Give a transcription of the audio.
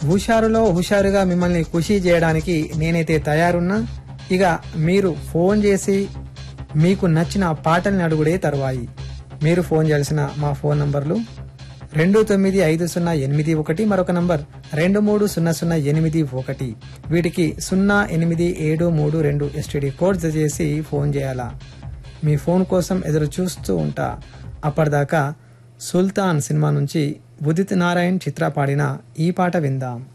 హుషారులో హుషారుగా మిమ్మల్ని ఖుషి చేయడానికి నేనైతే తయారున్నా ఇక మీరు ఫోన్ చేసి మీకు నచ్చిన పాటల్ని అడుగుడే తరువాయి మీరు ఫోన్ చేయాల్సిన మా ఫోన్ నంబర్లు రెండు తొమ్మిది ఐదు సున్నా ఎనిమిది ఒకటి మరొక నంబర్ రెండు మూడు సున్నా సున్నా ఎనిమిది ఒకటి వీటికి సున్నా ఎనిమిది ఏడు మూడు రెండు ఎస్టీడీ కోడ్ చేసి ఫోన్ చేయాలా మీ ఫోన్ కోసం ఎదురు చూస్తూ ఉంటా అప్పటిదాకా సుల్తాన్ సినిమా నుంచి ఉదిత్ నారాయణ్ చిత్ర పాడిన ఈ పాట విందాం